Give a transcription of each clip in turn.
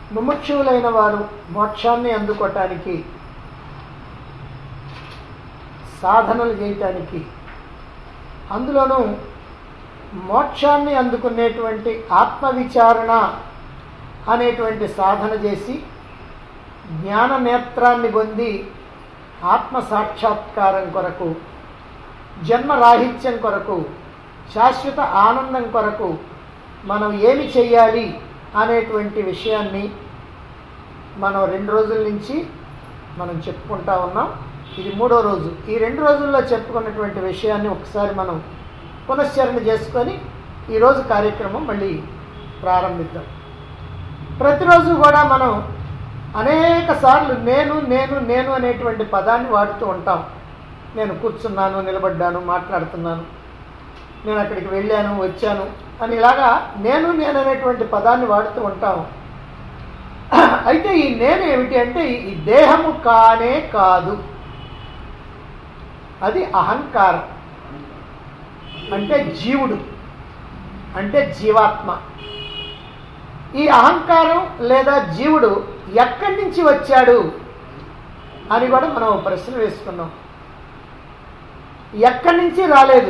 ముముక్షువులైన వారు మోక్షాన్ని అందుకోవటానికి సాధనలు చేయటానికి అందులోనూ మోక్షాన్ని అందుకునేటువంటి ఆత్మవిచారణ అనేటువంటి సాధన చేసి జ్ఞాన నేత్రాన్ని పొంది ఆత్మ సాక్షాత్కారం కొరకు జన్మరాహిత్యం కొరకు శాశ్వత ఆనందం కొరకు మనం ఏమి చెయ్యాలి అనేటువంటి విషయాన్ని మనం రెండు రోజుల నుంచి మనం చెప్పుకుంటా ఉన్నాం ఇది మూడో రోజు ఈ రెండు రోజుల్లో చెప్పుకున్నటువంటి విషయాన్ని ఒకసారి మనం పునశ్చరణ చేసుకొని ఈరోజు కార్యక్రమం మళ్ళీ ప్రారంభిద్దాం ప్రతిరోజు కూడా మనం అనేక సార్లు నేను నేను నేను అనేటువంటి పదాన్ని వాడుతూ ఉంటాం నేను కూర్చున్నాను నిలబడ్డాను మాట్లాడుతున్నాను నేను అక్కడికి వెళ్ళాను వచ్చాను అని ఇలాగా నేను నేను అనేటువంటి పదాన్ని వాడుతూ ఉంటాం అయితే ఈ నేను ఏమిటి అంటే ఈ దేహము కానే కాదు అది అహంకారం అంటే జీవుడు అంటే జీవాత్మ ఈ అహంకారం లేదా జీవుడు ఎక్కడి నుంచి వచ్చాడు అని కూడా మనం ఓ ప్రశ్న వేసుకున్నాం ఎక్కడి నుంచి రాలేదు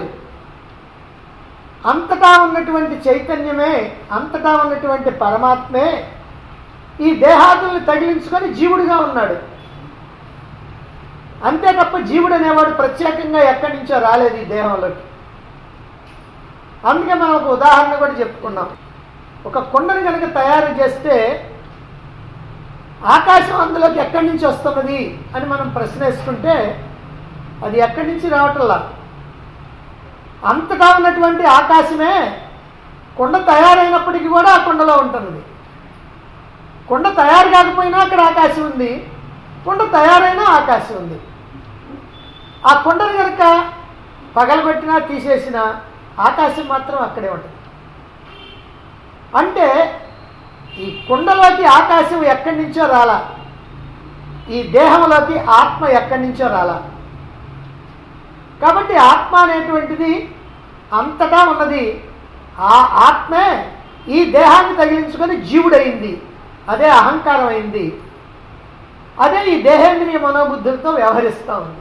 అంతటా ఉన్నటువంటి చైతన్యమే అంతటా ఉన్నటువంటి పరమాత్మే ఈ దేహాదుల్ని తగిలించుకొని జీవుడిగా ఉన్నాడు అంతే తప్ప జీవుడు అనేవాడు ప్రత్యేకంగా ఎక్కడి నుంచో రాలేదు ఈ దేహంలోకి అందుకే మనం ఒక ఉదాహరణ కూడా చెప్పుకున్నాం ఒక కుండని కనుక తయారు చేస్తే ఆకాశం అందులోకి ఎక్కడి నుంచి వస్తున్నది అని మనం ప్రశ్న వేసుకుంటే అది ఎక్కడి నుంచి రావటంలా అంతటా ఉన్నటువంటి ఆకాశమే కుండ తయారైనప్పటికీ కూడా ఆ కుండలో ఉంటుంది కుండ తయారు కాకపోయినా అక్కడ ఆకాశం ఉంది కుండ తయారైనా ఆకాశం ఉంది ఆ కుండను కనుక పగలబెట్టినా తీసేసినా ఆకాశం మాత్రం అక్కడే ఉంటుంది అంటే ఈ కుండలోకి ఆకాశం ఎక్కడి నుంచో రాలా ఈ దేహంలోకి ఆత్మ ఎక్కడి నుంచో రాలా కాబట్టి ఆత్మ అనేటువంటిది అంతటా ఉన్నది ఆ ఆత్మే ఈ దేహాన్ని తగిలించుకొని జీవుడయింది అదే అహంకారం అయింది అదే ఈ దేహేంద్రియ మనోబుద్ధులతో వ్యవహరిస్తూ ఉంది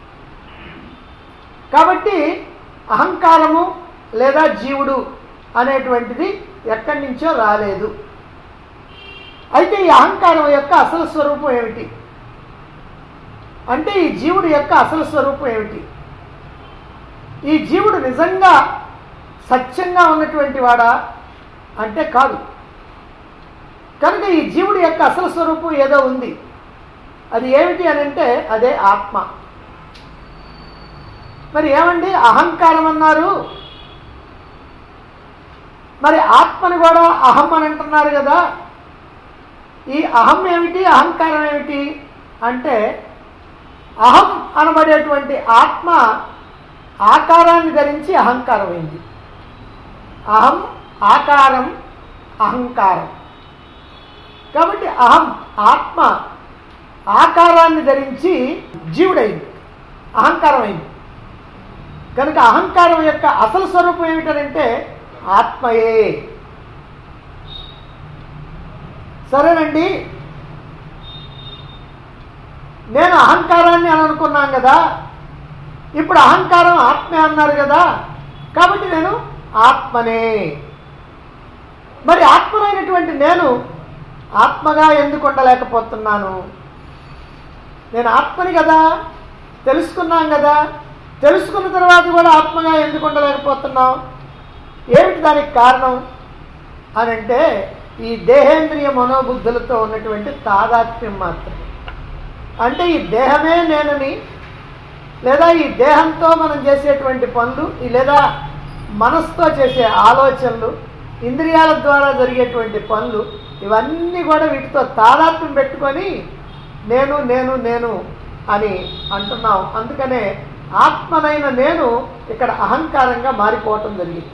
కాబట్టి అహంకారము లేదా జీవుడు అనేటువంటిది ఎక్కడి నుంచో రాలేదు అయితే ఈ అహంకారం యొక్క అసలు స్వరూపం ఏమిటి అంటే ఈ జీవుడు యొక్క అసలు స్వరూపం ఏమిటి ఈ జీవుడు నిజంగా సత్యంగా ఉన్నటువంటి వాడా అంటే కాదు కనుక ఈ జీవుడి యొక్క అసలు స్వరూపం ఏదో ఉంది అది ఏమిటి అని అంటే అదే ఆత్మ మరి ఏమండి అహంకారం అన్నారు మరి ఆత్మని కూడా అహం అని అంటున్నారు కదా ఈ అహం ఏమిటి అహంకారం ఏమిటి అంటే అహం అనబడేటువంటి ఆత్మ ఆకారాన్ని ధరించి అహంకారమైంది అహం ఆకారం అహంకారం కాబట్టి అహం ఆత్మ ఆకారాన్ని ధరించి జీవుడైంది అహంకారం అయింది కనుక అహంకారం యొక్క అసలు స్వరూపం ఏమిటనంటే ఆత్మయే సరేనండి నేను అహంకారాన్ని అని అనుకున్నాను కదా ఇప్పుడు అహంకారం ఆత్మే అన్నారు కదా కాబట్టి నేను ఆత్మనే మరి ఆత్మనైనటువంటి నేను ఆత్మగా ఎందుకు ఉండలేకపోతున్నాను నేను ఆత్మని కదా తెలుసుకున్నాం కదా తెలుసుకున్న తర్వాత కూడా ఆత్మగా ఎందుకు ఉండలేకపోతున్నాం ఏమిటి దానికి కారణం అని అంటే ఈ దేహేంద్రియ మనోబుద్ధులతో ఉన్నటువంటి తాదాత్మ్యం మాత్రమే అంటే ఈ దేహమే నేనని లేదా ఈ దేహంతో మనం చేసేటువంటి పనులు ఈ లేదా మనసుతో చేసే ఆలోచనలు ఇంద్రియాల ద్వారా జరిగేటువంటి పనులు ఇవన్నీ కూడా వీటితో తాదాత్మ్యం పెట్టుకొని నేను నేను నేను అని అంటున్నాం అందుకనే ఆత్మనైన నేను ఇక్కడ అహంకారంగా మారిపోవటం జరిగింది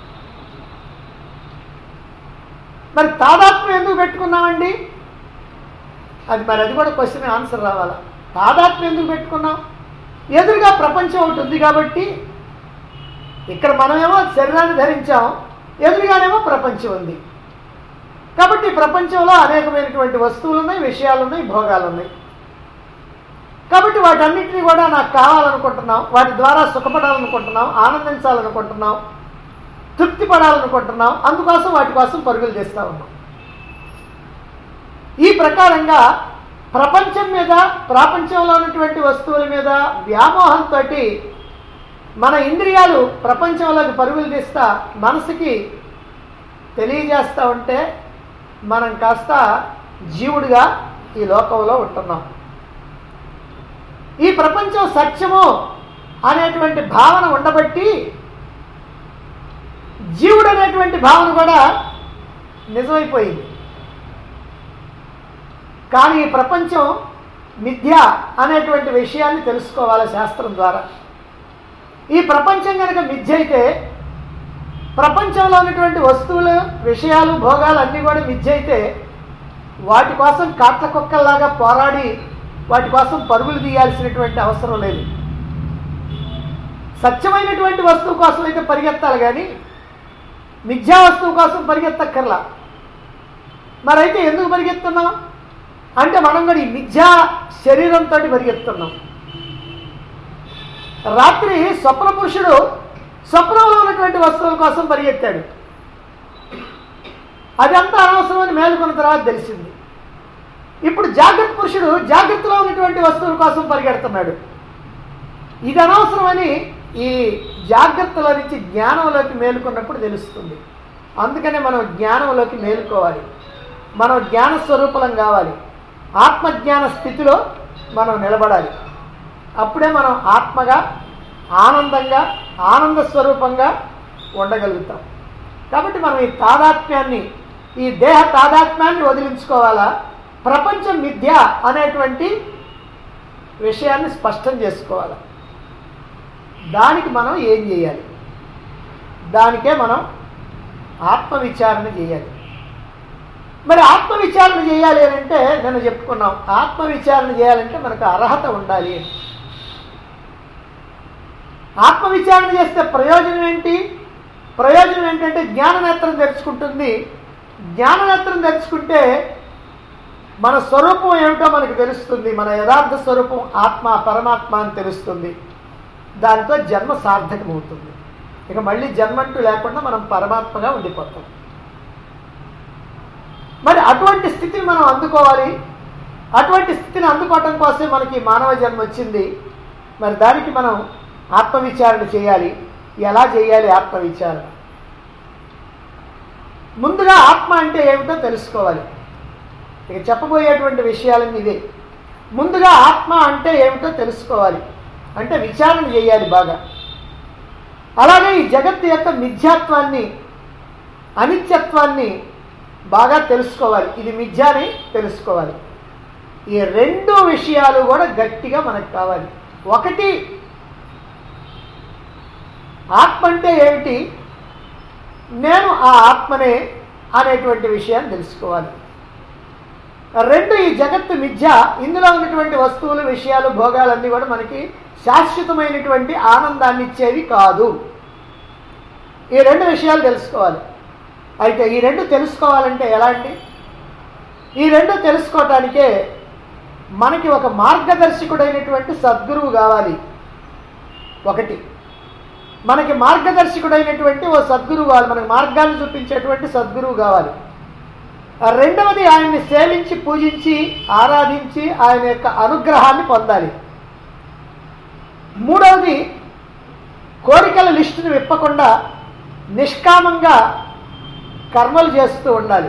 మరి తాదాత్మ్యం ఎందుకు పెట్టుకున్నామండి అది మరి అది కూడా క్వశ్చన్ ఆన్సర్ రావాలా తాదాత్మ్యం ఎందుకు పెట్టుకున్నాం ఎదురుగా ప్రపంచం ఒకటి ఉంది కాబట్టి ఇక్కడ మనమేమో శరీరాన్ని ధరించాం ఎదురుగానేమో ప్రపంచం ఉంది కాబట్టి ఈ ప్రపంచంలో అనేకమైనటువంటి వస్తువులు ఉన్నాయి విషయాలు ఉన్నాయి భోగాలు ఉన్నాయి కాబట్టి వాటన్నిటిని కూడా నాకు కావాలనుకుంటున్నాం వాటి ద్వారా సుఖపడాలనుకుంటున్నాం ఆనందించాలనుకుంటున్నాం తృప్తి పడాలనుకుంటున్నాం అందుకోసం వాటి కోసం పరుగులు చేస్తూ ఉన్నాం ఈ ప్రకారంగా ప్రపంచం మీద ప్రపంచంలో ఉన్నటువంటి వస్తువుల మీద వ్యామోహంతో మన ఇంద్రియాలు ప్రపంచంలోకి పరుగులు తీస్తా మనసుకి తెలియజేస్తూ ఉంటే మనం కాస్త జీవుడిగా ఈ లోకంలో ఉంటున్నాం ఈ ప్రపంచం సత్యము అనేటువంటి భావన ఉండబట్టి జీవుడు అనేటువంటి భావన కూడా నిజమైపోయింది కానీ ఈ ప్రపంచం మిథ్య అనేటువంటి విషయాన్ని తెలుసుకోవాలి శాస్త్రం ద్వారా ఈ ప్రపంచం కనుక మిథ్య అయితే ప్రపంచంలో ఉన్నటువంటి వస్తువులు విషయాలు భోగాలు అన్నీ కూడా మిథ్య అయితే వాటి కోసం కాట్ల కుక్కల్లాగా పోరాడి వాటి కోసం పరుగులు తీయాల్సినటువంటి అవసరం లేదు సత్యమైనటువంటి వస్తువు కోసం అయితే పరిగెత్తాలి కానీ మిథ్యా వస్తువు కోసం పరిగెత్తక్కర్లా మరైతే ఎందుకు పరిగెత్తున్నాం అంటే మనం కూడా ఈ మిథ్యా శరీరంతో పరిగెత్తున్నాం రాత్రి స్వప్న పురుషుడు స్వప్నంలో ఉన్నటువంటి వస్తువుల కోసం పరిగెత్తాడు అదంతా అనవసరమని మేలుకున్న తర్వాత తెలిసింది ఇప్పుడు జాగ్రత్త పురుషుడు జాగ్రత్తలో ఉన్నటువంటి వస్తువుల కోసం పరిగెడుతున్నాడు ఇది అనవసరమని ఈ జాగ్రత్తలో నుంచి జ్ఞానంలోకి మేలుకున్నప్పుడు తెలుస్తుంది అందుకనే మనం జ్ఞానంలోకి మేలుకోవాలి మనం జ్ఞాన స్వరూపలం కావాలి ఆత్మజ్ఞాన స్థితిలో మనం నిలబడాలి అప్పుడే మనం ఆత్మగా ఆనందంగా ఆనంద స్వరూపంగా ఉండగలుగుతాం కాబట్టి మనం ఈ తాదాత్మ్యాన్ని ఈ దేహ తాదాత్మ్యాన్ని వదిలించుకోవాలా ప్రపంచం మిథ్య అనేటువంటి విషయాన్ని స్పష్టం చేసుకోవాలి దానికి మనం ఏం చేయాలి దానికే మనం ఆత్మవిచారణ చేయాలి మరి ఆత్మవిచారణ చేయాలి అని అంటే నేను చెప్పుకున్నాం ఆత్మవిచారణ చేయాలంటే మనకు అర్హత ఉండాలి అని ఆత్మవిచారణ చేస్తే ప్రయోజనం ఏంటి ప్రయోజనం ఏంటంటే జ్ఞాననేత్రం తెరుచుకుంటుంది జ్ఞాననేత్రం తెరుచుకుంటే మన స్వరూపం ఏమిటో మనకు తెలుస్తుంది మన యథార్థ స్వరూపం ఆత్మ పరమాత్మ అని తెలుస్తుంది దాంతో జన్మ సార్థకమవుతుంది ఇక మళ్ళీ జన్మంటూ లేకుండా మనం పరమాత్మగా ఉండిపోతాం మరి అటువంటి స్థితిని మనం అందుకోవాలి అటువంటి స్థితిని అందుకోవటం కోసమే మనకి మానవ జన్మ వచ్చింది మరి దానికి మనం ఆత్మవిచారణ చేయాలి ఎలా చేయాలి ఆత్మవిచారణ ముందుగా ఆత్మ అంటే ఏమిటో తెలుసుకోవాలి ఇక చెప్పబోయేటువంటి విషయాలన్నీ ఇవే ముందుగా ఆత్మ అంటే ఏమిటో తెలుసుకోవాలి అంటే విచారణ చేయాలి బాగా అలాగే ఈ జగత్తు యొక్క మిథ్యాత్వాన్ని అనిత్యత్వాన్ని బాగా తెలుసుకోవాలి ఇది మిథ్య అని తెలుసుకోవాలి ఈ రెండు విషయాలు కూడా గట్టిగా మనకు కావాలి ఒకటి ఆత్మ అంటే ఏమిటి నేను ఆ ఆత్మనే అనేటువంటి విషయాన్ని తెలుసుకోవాలి రెండు ఈ జగత్తు మిథ్య ఇందులో ఉన్నటువంటి వస్తువులు విషయాలు భోగాలన్నీ కూడా మనకి శాశ్వతమైనటువంటి ఆనందాన్ని ఇచ్చేవి కాదు ఈ రెండు విషయాలు తెలుసుకోవాలి అయితే ఈ రెండు తెలుసుకోవాలంటే ఎలాంటి ఈ రెండు తెలుసుకోవటానికే మనకి ఒక మార్గదర్శకుడైనటువంటి సద్గురువు కావాలి ఒకటి మనకి మార్గదర్శకుడైనటువంటి ఓ సద్గురువు కావాలి మనకి మార్గాన్ని చూపించేటువంటి సద్గురువు కావాలి ఆ రెండవది ఆయన్ని సేవించి పూజించి ఆరాధించి ఆయన యొక్క అనుగ్రహాన్ని పొందాలి మూడవది కోరికల లిస్టును విప్పకుండా నిష్కామంగా కర్మలు చేస్తూ ఉండాలి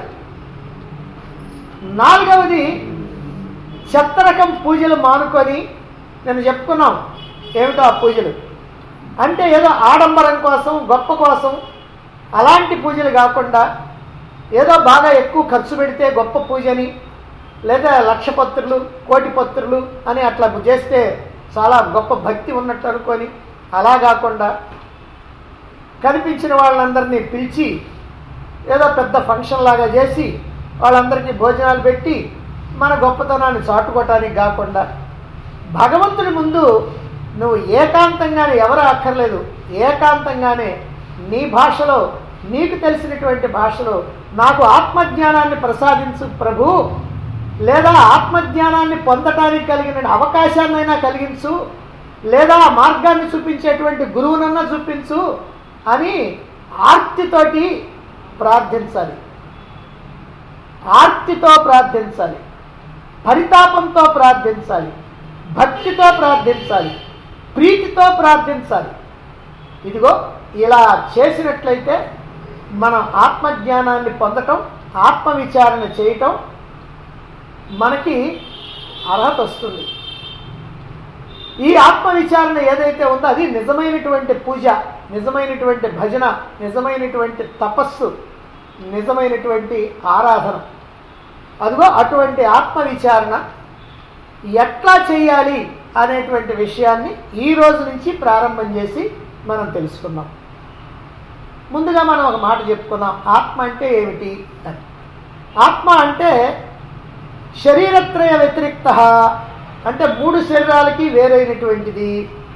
నాలుగవది చెత్త రకం పూజలు మానుకొని నేను చెప్పుకున్నాం ఏమిటో ఆ పూజలు అంటే ఏదో ఆడంబరం కోసం గొప్ప కోసం అలాంటి పూజలు కాకుండా ఏదో బాగా ఎక్కువ ఖర్చు పెడితే గొప్ప పూజని లేదా లక్ష పత్రులు కోటి పత్రులు అని అట్లా చేస్తే చాలా గొప్ప భక్తి ఉన్నట్టు అనుకొని అలా కాకుండా కనిపించిన వాళ్ళందరినీ పిలిచి ఏదో పెద్ద ఫంక్షన్ లాగా చేసి వాళ్ళందరికీ భోజనాలు పెట్టి మన గొప్పతనాన్ని చాటుకోవటానికి కాకుండా భగవంతుడి ముందు నువ్వు ఏకాంతంగానే ఎవరు అక్కర్లేదు ఏకాంతంగానే నీ భాషలో నీకు తెలిసినటువంటి భాషలో నాకు ఆత్మజ్ఞానాన్ని ప్రసాదించు ప్రభు లేదా ఆత్మజ్ఞానాన్ని పొందటానికి కలిగిన అవకాశాన్నైనా కలిగించు లేదా ఆ మార్గాన్ని చూపించేటువంటి గురువునన్నా చూపించు అని ఆర్తితోటి ప్రార్థించాలి ఆర్తితో ప్రార్థించాలి పరితాపంతో ప్రార్థించాలి భక్తితో ప్రార్థించాలి ప్రీతితో ప్రార్థించాలి ఇదిగో ఇలా చేసినట్లయితే మనం ఆత్మజ్ఞానాన్ని పొందటం ఆత్మ విచారణ చేయటం మనకి అర్హత వస్తుంది ఈ ఆత్మ విచారణ ఏదైతే ఉందో అది నిజమైనటువంటి పూజ నిజమైనటువంటి భజన నిజమైనటువంటి తపస్సు నిజమైనటువంటి ఆరాధన అదిగో అటువంటి ఆత్మ విచారణ ఎట్లా చేయాలి అనేటువంటి విషయాన్ని ఈ రోజు నుంచి ప్రారంభం చేసి మనం తెలుసుకుందాం ముందుగా మనం ఒక మాట చెప్పుకుందాం ఆత్మ అంటే ఏమిటి అని ఆత్మ అంటే శరీరత్రయ వ్యతిరిక్త అంటే మూడు శరీరాలకి వేరైనటువంటిది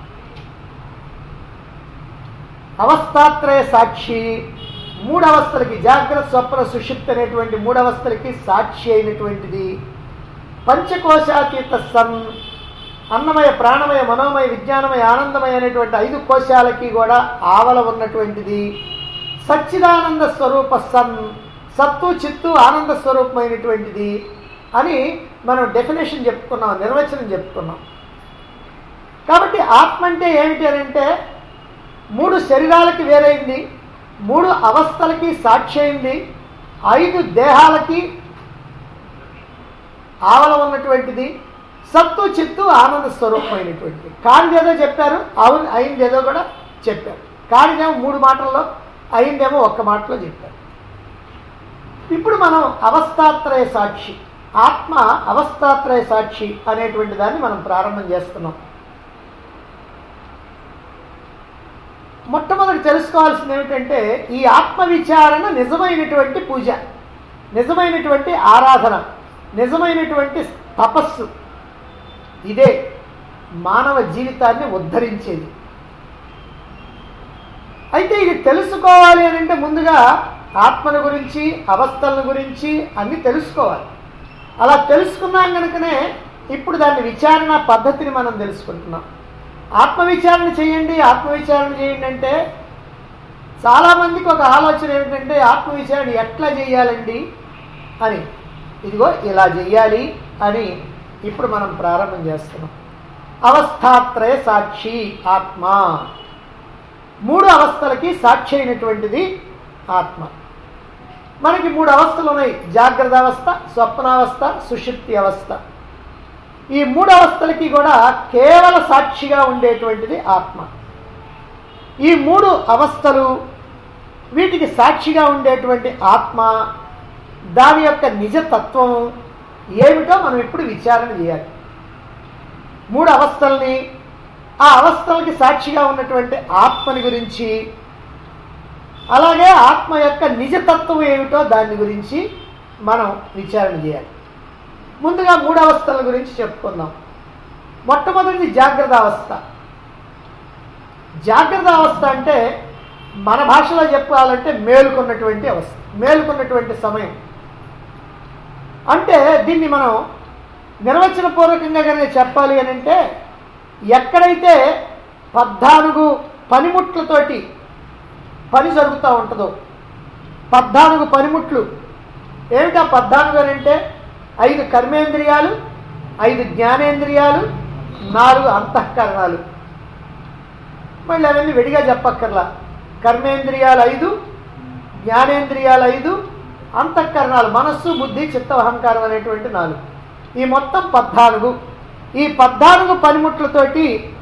అవస్థాత్రయ సాక్షి మూడు అవస్థలకి జాగ్రత్త స్వప్న సుషిప్తి అనేటువంటి మూడు అవస్థలకి సాక్షి అయినటువంటిది పంచకోశాతీత సన్ అన్నమయ ప్రాణమయ మనోమయ విజ్ఞానమయ ఆనందమయ అనేటువంటి ఐదు కోశాలకి కూడా ఆవల ఉన్నటువంటిది సచ్చిదానంద స్వరూప సన్ సత్తు చిత్తు ఆనంద స్వరూపమైనటువంటిది అని మనం డెఫినేషన్ చెప్పుకున్నాం నిర్వచనం చెప్పుకున్నాం కాబట్టి ఆత్మ అంటే ఏమిటి అని అంటే మూడు శరీరాలకి వేరైంది మూడు అవస్థలకి సాక్షి అయింది ఐదు దేహాలకి ఆవల ఉన్నటువంటిది సత్తు చిత్తు ఆనంద స్వరూపమైనటువంటిది కానిదేదో చెప్పారు అవును అయిందేదో కూడా చెప్పారు కానిదేమో మూడు మాటల్లో అయిందేమో ఒక్క మాటలో చెప్పారు ఇప్పుడు మనం అవస్థాత్రయ సాక్షి ఆత్మ అవస్థాత్రయ సాక్షి అనేటువంటి దాన్ని మనం ప్రారంభం చేస్తున్నాం మొట్టమొదటి తెలుసుకోవాల్సింది ఏమిటంటే ఈ ఆత్మ విచారణ నిజమైనటువంటి పూజ నిజమైనటువంటి ఆరాధన నిజమైనటువంటి తపస్సు ఇదే మానవ జీవితాన్ని ఉద్ధరించేది అయితే ఇది తెలుసుకోవాలి అని అంటే ముందుగా ఆత్మను గురించి అవస్థల గురించి అన్ని తెలుసుకోవాలి అలా తెలుసుకున్నాం కనుకనే ఇప్పుడు దాని విచారణ పద్ధతిని మనం తెలుసుకుంటున్నాం ఆత్మవిచారణ చేయండి ఆత్మవిచారణ చేయండి అంటే చాలామందికి ఒక ఆలోచన ఏమిటంటే ఆత్మవిచారణ ఎట్లా చేయాలండి అని ఇదిగో ఇలా చెయ్యాలి అని ఇప్పుడు మనం ప్రారంభం చేస్తున్నాం అవస్థాత్రయ సాక్షి ఆత్మ మూడు అవస్థలకి సాక్షి అయినటువంటిది ఆత్మ మనకి మూడు అవస్థలు ఉన్నాయి జాగ్రత్త అవస్థ స్వప్నావస్థ సుషుప్తి అవస్థ ఈ మూడు అవస్థలకి కూడా కేవల సాక్షిగా ఉండేటువంటిది ఆత్మ ఈ మూడు అవస్థలు వీటికి సాక్షిగా ఉండేటువంటి ఆత్మ దాని యొక్క నిజతత్వం ఏమిటో మనం ఇప్పుడు విచారణ చేయాలి మూడు అవస్థల్ని ఆ అవస్థలకి సాక్షిగా ఉన్నటువంటి ఆత్మని గురించి అలాగే ఆత్మ యొక్క నిజతత్వం ఏమిటో దాని గురించి మనం విచారణ చేయాలి ముందుగా మూడు అవస్థల గురించి చెప్పుకుందాం మొట్టమొదటిది జాగ్రత్త అవస్థ జాగ్రత్త అవస్థ అంటే మన భాషలో చెప్పాలంటే మేలుకున్నటువంటి అవస్థ మేలుకున్నటువంటి సమయం అంటే దీన్ని మనం నిర్వచనపూర్వకంగా కనుక చెప్పాలి అని అంటే ఎక్కడైతే పద్నాలుగు పనిముట్లతోటి పని జరుగుతూ ఉంటుందో పద్నాలుగు పనిముట్లు ఏమిటా పద్నాలుగు అని అంటే ఐదు కర్మేంద్రియాలు ఐదు జ్ఞానేంద్రియాలు నాలుగు అంతఃకరణాలు మళ్ళీ అవన్నీ విడిగా చెప్పక్కర్లా కర్మేంద్రియాలు ఐదు జ్ఞానేంద్రియాలు ఐదు అంతఃకరణాలు మనస్సు బుద్ధి చిత్త అహంకారం అనేటువంటి నాలుగు ఈ మొత్తం పద్నాలుగు ఈ పద్నాలుగు పనిముట్లతోటి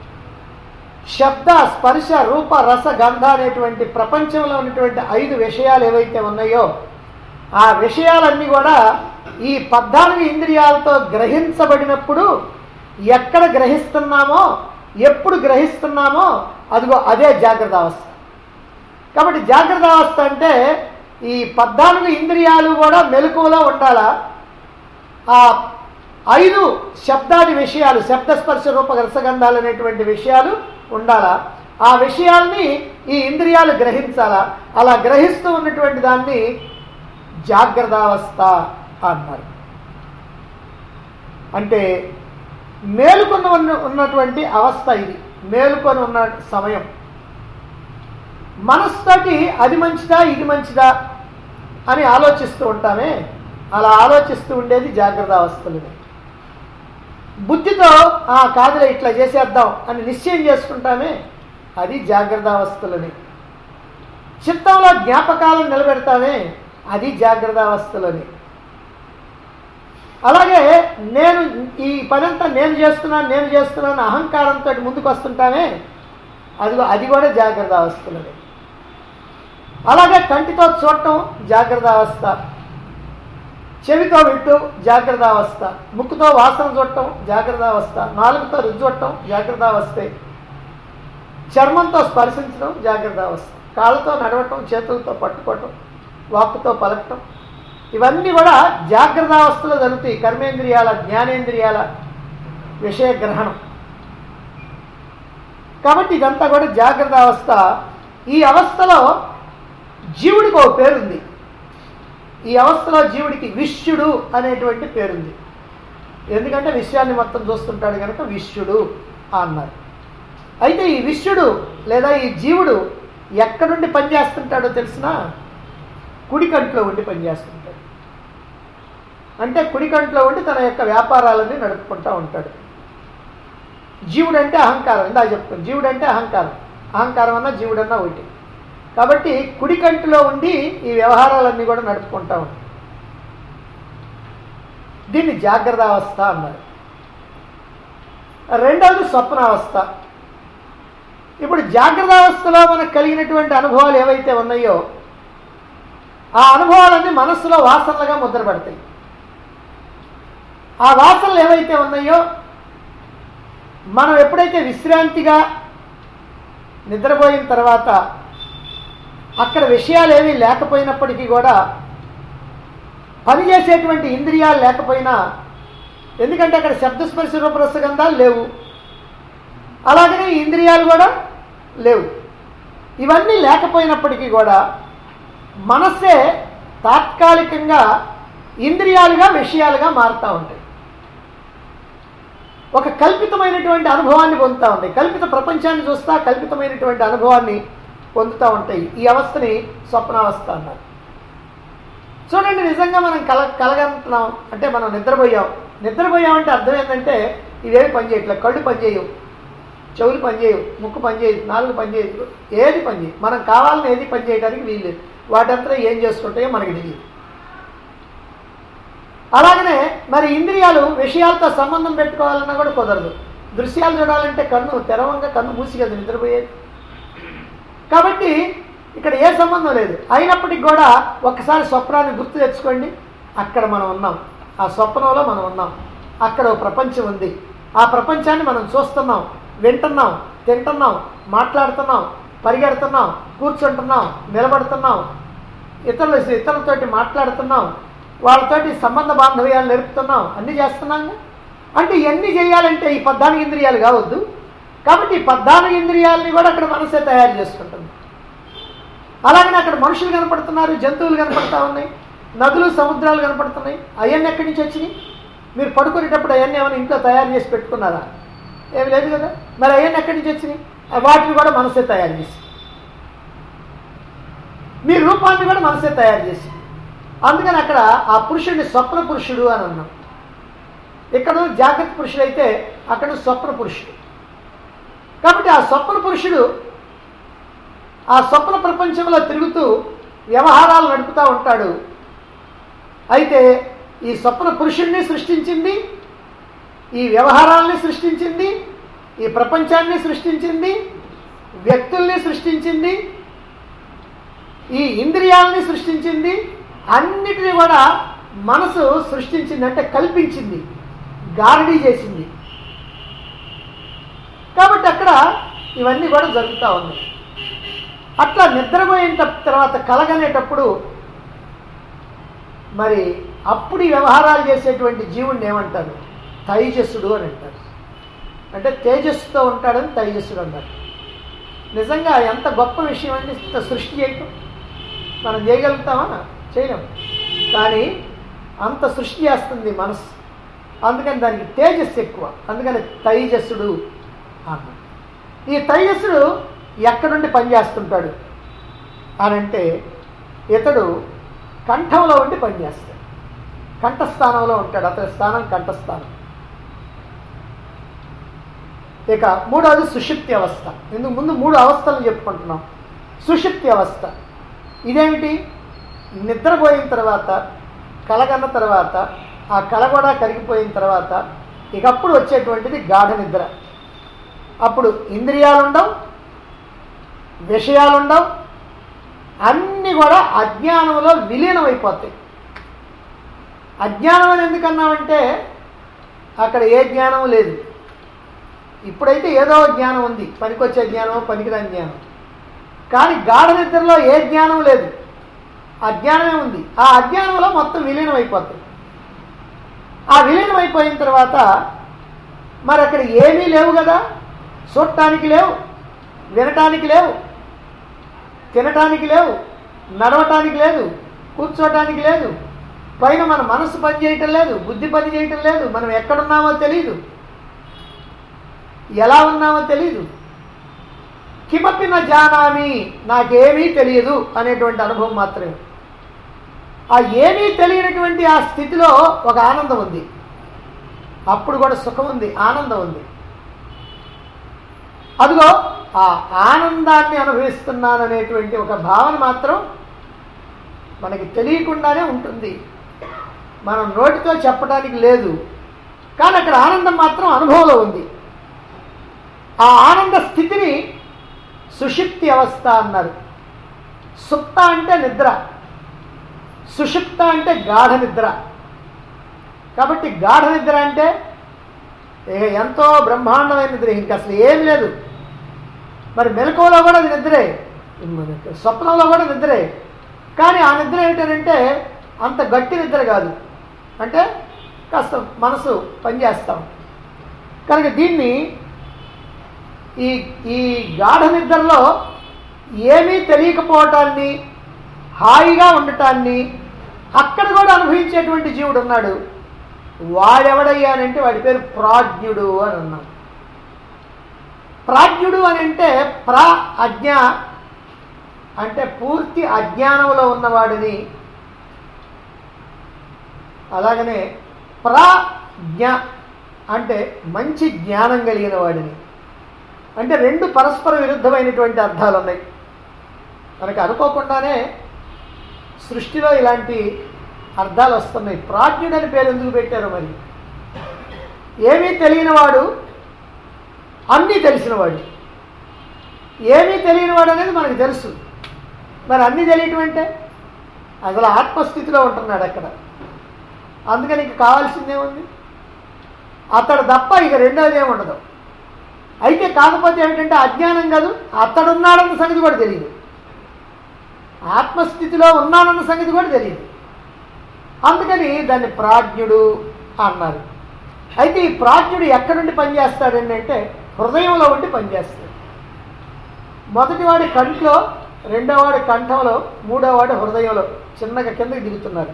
శబ్ద స్పర్శ రూప రస గంధ అనేటువంటి ప్రపంచంలో ఉన్నటువంటి ఐదు విషయాలు ఏవైతే ఉన్నాయో ఆ విషయాలన్నీ కూడా ఈ పద్నాలుగు ఇంద్రియాలతో గ్రహించబడినప్పుడు ఎక్కడ గ్రహిస్తున్నామో ఎప్పుడు గ్రహిస్తున్నామో అదిగో అదే జాగ్రత్త అవస్థ కాబట్టి జాగ్రత్త అవస్థ అంటే ఈ పద్నాలుగు ఇంద్రియాలు కూడా మెలకువలో ఉండాలా ఆ ఐదు శబ్దాది విషయాలు శబ్దస్పర్శ రూప రసగంధాలు అనేటువంటి విషయాలు ఉండాలా ఆ విషయాల్ని ఈ ఇంద్రియాలు గ్రహించాలా అలా గ్రహిస్తూ ఉన్నటువంటి దాన్ని జాగ్రత్తావస్థ అన్నారు అంటే మేలుకొని ఉన్న ఉన్నటువంటి అవస్థ ఇది మేలుకొని ఉన్న సమయం మనసుతోటి అది మంచిదా ఇది మంచిదా అని ఆలోచిస్తూ ఉంటామే అలా ఆలోచిస్తూ ఉండేది జాగ్రత్త అవస్థలు బుద్ధితో ఆ కాదులే ఇట్లా చేసేద్దాం అని నిశ్చయం చేసుకుంటామే అది జాగ్రత్త అవస్థలని చిత్తంలో జ్ఞాపకాలను నిలబెడతామే అది జాగ్రత్త అవస్థలని అలాగే నేను ఈ పనంతా నేను చేస్తున్నాను నేను చేస్తున్నాను అహంకారంతో ముందుకు వస్తుంటానే అది అది కూడా జాగ్రత్త అవస్థలనే అలాగే కంటితో చూడటం జాగ్రత్త అవస్థ చెవితో వింటూ జాగ్రత్త అవస్థ ముక్కుతో వాసన చూడటం జాగ్రత్త అవస్థ నాలుగుతో రుచి చూడటం జాగ్రత్త అవస్థే చర్మంతో స్పర్శించడం జాగ్రత్త అవస్థ కాళ్ళతో నడవటం చేతులతో పట్టుకోవటం వాక్కుతో పలకటం ఇవన్నీ కూడా జాగ్రత్త అవస్థలో జరుగుతాయి కర్మేంద్రియాల జ్ఞానేంద్రియాల విషయ గ్రహణం కాబట్టి ఇదంతా కూడా జాగ్రత్త అవస్థ ఈ అవస్థలో జీవుడికి ఒక పేరుంది ఈ అవస్థలో జీవుడికి విశ్యుడు అనేటువంటి పేరుంది ఎందుకంటే విశ్వాన్ని మొత్తం చూస్తుంటాడు కనుక విశ్యుడు అన్నారు అయితే ఈ విశ్యుడు లేదా ఈ జీవుడు ఎక్కడి నుండి పనిచేస్తుంటాడో తెలిసిన కుడి కంట్లో ఉండి పనిచేస్తుంటాడు అంటే కుడి కంట్లో ఉండి తన యొక్క వ్యాపారాలన్నీ నడుపుకుంటూ ఉంటాడు జీవుడు అంటే అహంకారం ఇందా చెప్తాను జీవుడు అంటే అహంకారం అహంకారం అన్నా జీవుడన్నా ఒకటి కాబట్టి కుడి కంటిలో ఉండి ఈ వ్యవహారాలన్నీ కూడా నడుపుకుంటా ఉంటాం దీన్ని జాగ్రత్త అవస్థ అన్నారు రెండవది స్వప్నావస్థ ఇప్పుడు జాగ్రత్త అవస్థలో మనకు కలిగినటువంటి అనుభవాలు ఏవైతే ఉన్నాయో ఆ అనుభవాలన్నీ మనస్సులో వాసనలుగా ముద్రపడతాయి ఆ వాసనలు ఏవైతే ఉన్నాయో మనం ఎప్పుడైతే విశ్రాంతిగా నిద్రపోయిన తర్వాత అక్కడ విషయాలు ఏమీ లేకపోయినప్పటికీ కూడా పనిచేసేటువంటి ఇంద్రియాలు లేకపోయినా ఎందుకంటే అక్కడ శబ్దస్పర్శ రూపరసగంధాలు లేవు అలాగనే ఈ ఇంద్రియాలు కూడా లేవు ఇవన్నీ లేకపోయినప్పటికీ కూడా మనస్సే తాత్కాలికంగా ఇంద్రియాలుగా విషయాలుగా మారుతూ ఉంటాయి ఒక కల్పితమైనటువంటి అనుభవాన్ని పొందుతూ ఉంటాయి కల్పిత ప్రపంచాన్ని చూస్తా కల్పితమైనటువంటి అనుభవాన్ని పొందుతూ ఉంటాయి ఈ అవస్థని స్వప్నావస్థ అన్నారు చూడండి నిజంగా మనం కల కలగంటున్నాం అంటే మనం నిద్రపోయాం నిద్రపోయామంటే అర్థం ఏంటంటే ఇవేమి పనిచేయట్లేదు కళ్ళు పనిచేయవు చెవులు పనిచేయవు ముక్కు పనిచేయదు నాలుగు పనిచేయదు ఏది పనిచేయదు మనం కావాలని ఏది పనిచేయడానికి వీల్లేదు వాటంతా ఏం చేసుకుంటాయో మనకి తెలియదు అలాగనే మరి ఇంద్రియాలు విషయాలతో సంబంధం పెట్టుకోవాలన్నా కూడా కుదరదు దృశ్యాలు చూడాలంటే కన్ను తెరవంగా కన్ను మూసి కదా నిద్రపోయేది కాబట్టి ఇక్కడ ఏ సంబంధం లేదు అయినప్పటికీ కూడా ఒకసారి స్వప్నాన్ని గుర్తు తెచ్చుకోండి అక్కడ మనం ఉన్నాం ఆ స్వప్నంలో మనం ఉన్నాం అక్కడ ఒక ప్రపంచం ఉంది ఆ ప్రపంచాన్ని మనం చూస్తున్నాం వింటున్నాం తింటున్నాం మాట్లాడుతున్నాం పరిగెడుతున్నాం కూర్చుంటున్నాం నిలబడుతున్నాం ఇతరుల ఇతరులతోటి మాట్లాడుతున్నాం వాళ్ళతోటి సంబంధ బాంధవ్యాలు నేర్పుతున్నాం అన్నీ చేస్తున్నాం అంటే ఇవన్నీ చేయాలంటే ఈ పద్నాలుగు ఇంద్రియాలు కావద్దు కాబట్టి ఈ పద్నాలుగు ఇంద్రియాలని కూడా అక్కడ మనసే తయారు చేసుకుంటుంది అలాగనే అక్కడ మనుషులు కనపడుతున్నారు జంతువులు కనపడతా ఉన్నాయి నదులు సముద్రాలు కనపడుతున్నాయి అవన్నీ ఎక్కడి నుంచి వచ్చినాయి మీరు పడుకునేటప్పుడు అవన్నీ ఏమైనా ఇంట్లో తయారు చేసి పెట్టుకున్నారా ఏమి లేదు కదా మరి అవన్నీ ఎక్కడి నుంచి వచ్చినాయి వాటిని కూడా మనసే తయారు చేసి మీ రూపాన్ని కూడా మనసే తయారు చేసి అందుకని అక్కడ ఆ పురుషుడిని స్వప్న పురుషుడు అని అన్నాం ఇక్కడ జాగ్రత్త పురుషుడు అయితే అక్కడ స్వప్న పురుషుడు కాబట్టి ఆ స్వప్న పురుషుడు ఆ స్వప్న ప్రపంచంలో తిరుగుతూ వ్యవహారాలు నడుపుతూ ఉంటాడు అయితే ఈ స్వప్న పురుషుణ్ణి సృష్టించింది ఈ వ్యవహారాల్ని సృష్టించింది ఈ ప్రపంచాన్ని సృష్టించింది వ్యక్తుల్ని సృష్టించింది ఈ ఇంద్రియాలని సృష్టించింది అన్నిటిని కూడా మనసు సృష్టించింది అంటే కల్పించింది గారడీ చేసింది కాబట్టి అక్కడ ఇవన్నీ కూడా జరుగుతూ ఉన్నాయి అట్లా నిద్రపోయిన తర్వాత కలగనేటప్పుడు మరి అప్పుడు ఈ వ్యవహారాలు చేసేటువంటి జీవుడిని ఏమంటారు తైజస్సుడు అని అంటారు అంటే తేజస్సుతో ఉంటాడని తైజస్సుడు అంటారు నిజంగా ఎంత గొప్ప విషయం అండి ఇంత సృష్టి చేయటం మనం చేయగలుగుతామా చేయలేం కానీ అంత సృష్టి చేస్తుంది మనసు అందుకని దానికి తేజస్సు ఎక్కువ అందుకని తైజస్సుడు అన్నాడు ఈ తైజస్సుడు ఎక్కడుండి పనిచేస్తుంటాడు అని అంటే ఇతడు కంఠంలో ఉండి పనిచేస్తాడు కంఠస్థానంలో ఉంటాడు అతని స్థానం కంఠస్థానం ఇక మూడవది సుషుప్తి అవస్థ ఇందుకు ముందు మూడు అవస్థలు చెప్పుకుంటున్నాం సుషుప్తి అవస్థ ఇదేమిటి నిద్రపోయిన తర్వాత కలగన్న తర్వాత ఆ కల కూడా కరిగిపోయిన తర్వాత ఇకప్పుడు వచ్చేటువంటిది గాఢ నిద్ర అప్పుడు ఇంద్రియాలు ఉండవు విషయాలు ఉండవు అన్నీ కూడా అజ్ఞానంలో విలీనం అయిపోతాయి అజ్ఞానం అని ఎందుకన్నామంటే అక్కడ ఏ జ్ఞానం లేదు ఇప్పుడైతే ఏదో జ్ఞానం ఉంది పనికొచ్చే జ్ఞానం పనికిరాని జ్ఞానం కానీ గాఢ నిద్రలో ఏ జ్ఞానం లేదు అజ్ఞానమే ఉంది ఆ అజ్ఞానంలో మొత్తం విలీనం అయిపోతుంది ఆ విలీనం అయిపోయిన తర్వాత మరి అక్కడ ఏమీ లేవు కదా చూడటానికి లేవు వినటానికి లేవు తినటానికి లేవు నడవటానికి లేదు కూర్చోటానికి లేదు పైన మన మనసు పని చేయటం లేదు బుద్ధి పని చేయటం లేదు మనం ఎక్కడున్నామో తెలియదు ఎలా ఉన్నామో తెలియదు కిమపి నా జానామి నాకేమీ తెలియదు అనేటువంటి అనుభవం మాత్రమే ఆ ఏమీ తెలియనటువంటి ఆ స్థితిలో ఒక ఆనందం ఉంది అప్పుడు కూడా సుఖం ఉంది ఆనందం ఉంది అదిగో ఆ ఆనందాన్ని అనుభవిస్తున్నాననేటువంటి ఒక భావన మాత్రం మనకి తెలియకుండానే ఉంటుంది మనం నోటితో చెప్పడానికి లేదు కానీ అక్కడ ఆనందం మాత్రం అనుభవంలో ఉంది ఆ ఆనంద స్థితిని సుషిప్తి అవస్థ అన్నారు సుప్త అంటే నిద్ర సుషుప్త అంటే గాఢ నిద్ర కాబట్టి గాఢ నిద్ర అంటే ఇక ఎంతో బ్రహ్మాండమైన నిద్ర ఇంక అసలు ఏం లేదు మరి మెలకువలో కూడా అది నిద్రే మనకి స్వప్నంలో కూడా నిద్రే కానీ ఆ నిద్ర ఏమిటంటే అంత గట్టి నిద్ర కాదు అంటే కాస్త మనసు పనిచేస్తాం కనుక దీన్ని ఈ ఈ గాఢ నిద్రలో ఏమీ తెలియకపోవటాన్ని హాయిగా ఉండటాన్ని అక్కడ కూడా అనుభవించేటువంటి జీవుడు ఉన్నాడు వాడెవడయ్యానంటే వాడి పేరు ప్రాజ్ఞుడు అని అన్నాడు ప్రాజ్ఞుడు అని అంటే ప్ర అజ్ఞ అంటే పూర్తి అజ్ఞానంలో ఉన్నవాడిని అలాగనే ప్రజ్ఞ అంటే మంచి జ్ఞానం కలిగిన వాడిని అంటే రెండు పరస్పర విరుద్ధమైనటువంటి అర్థాలు ఉన్నాయి మనకి అనుకోకుండానే సృష్టిలో ఇలాంటి అర్థాలు వస్తున్నాయి ప్రాజ్ఞుడని పేరు ఎందుకు పెట్టారో మరి ఏమీ తెలియనివాడు అన్నీ తెలిసినవాడు ఏమీ తెలియనివాడు అనేది మనకు తెలుసు మరి అన్నీ తెలియటం అంటే అసలు ఆత్మస్థితిలో ఉంటున్నాడు అక్కడ అందుకని ఇంక కావాల్సిందే ఉంది అతడు తప్ప ఇక రెండోది ఏమి ఉండదు అయితే కాకపోతే ఏమిటంటే అజ్ఞానం కాదు అతడున్నాడన్న సంగతి కూడా తెలియదు ఆత్మస్థితిలో ఉన్నానన్న సంగతి కూడా తెలియదు అందుకని దాన్ని ప్రాజ్ఞుడు అన్నారు అయితే ఈ ప్రాజ్ఞుడు ఎక్కడి నుండి పనిచేస్తాడండి అంటే హృదయంలో ఉండి పనిచేస్తాడు మొదటివాడి కంట్లో రెండోవాడి కంఠంలో మూడోవాడి హృదయంలో చిన్నగా కిందకి దిగుతున్నారు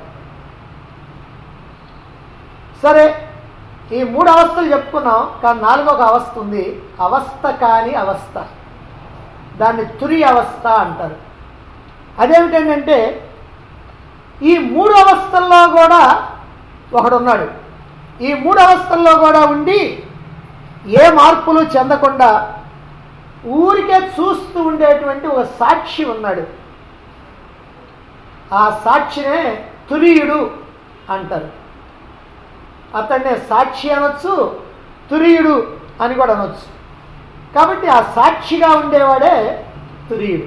సరే ఈ మూడు అవస్థలు చెప్పుకున్నాం కానీ నాలుగొక అవస్థ ఉంది అవస్థ కాని అవస్థ దాన్ని తురి అవస్థ అంటారు అదేమిటంటే ఈ మూడు అవస్థల్లో కూడా ఒకడున్నాడు ఈ మూడు అవస్థల్లో కూడా ఉండి ఏ మార్పులు చెందకుండా ఊరికే చూస్తూ ఉండేటువంటి ఒక సాక్షి ఉన్నాడు ఆ సాక్షినే తురియుడు అంటారు అతన్నే సాక్షి అనొచ్చు తురియుడు అని కూడా అనొచ్చు కాబట్టి ఆ సాక్షిగా ఉండేవాడే తురియుడు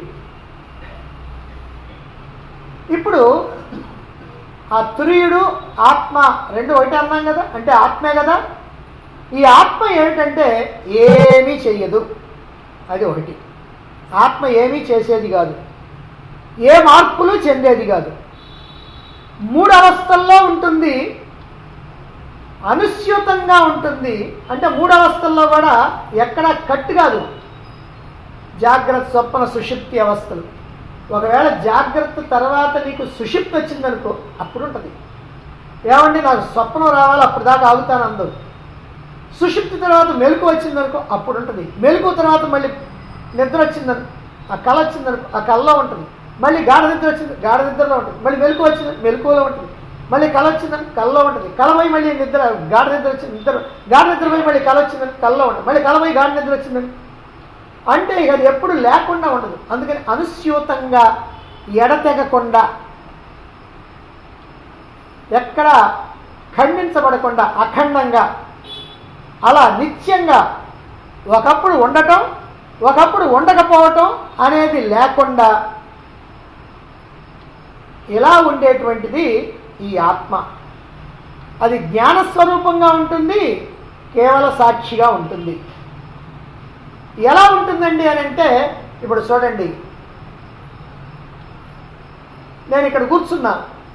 ఇప్పుడు ఆ తురియుడు ఆత్మ రెండు ఒకటి అన్నాం కదా అంటే ఆత్మే కదా ఈ ఆత్మ ఏమిటంటే ఏమీ చెయ్యదు అది ఒకటి ఆత్మ ఏమీ చేసేది కాదు ఏ మార్పులు చెందేది కాదు మూడు అవస్థల్లో ఉంటుంది అనుస్యూతంగా ఉంటుంది అంటే మూడు అవస్థల్లో కూడా ఎక్కడ కట్టు కాదు జాగ్రత్త స్వప్న సుషుప్తి అవస్థలు ఒకవేళ జాగ్రత్త తర్వాత నీకు సుషిప్తి వచ్చిందనుకో అప్పుడు ఉంటుంది ఏమండి నాకు స్వప్నం రావాలి అప్పుడు దాకా ఆగుతాను అందరు సుషుప్తి తర్వాత మెలకు వచ్చిందనుకో అప్పుడు ఉంటుంది మెలకు తర్వాత మళ్ళీ నిద్ర వచ్చిందనుకో ఆ కళ వచ్చిందనుకో ఆ కళలో ఉంటుంది మళ్ళీ గాఢ నిద్ర వచ్చింది గాఢ నిద్రలో ఉంటుంది మళ్ళీ మెలకు వచ్చింది మెలకువలో ఉంటుంది మళ్ళీ కళ వచ్చిందని కళ్ళలో ఉంటుంది కళమై మళ్ళీ నిద్ర గాఢ నిద్ర వచ్చింది నిద్ర గాఢ నిద్రపై మళ్ళీ కళ వచ్చిందని కళ్ళలో ఉంటుంది మళ్ళీ కళమై గాఢ నిద్ర వచ్చిందని అంటే ఇక అది ఎప్పుడు లేకుండా ఉండదు అందుకని అనుస్యూతంగా ఎడతెగకుండా ఎక్కడ ఖండించబడకుండా అఖండంగా అలా నిత్యంగా ఒకప్పుడు ఉండటం ఒకప్పుడు ఉండకపోవటం అనేది లేకుండా ఇలా ఉండేటువంటిది ఈ ఆత్మ అది జ్ఞానస్వరూపంగా ఉంటుంది కేవల సాక్షిగా ఉంటుంది ఎలా ఉంటుందండి అని అంటే ఇప్పుడు చూడండి నేను ఇక్కడ కూర్చున్నా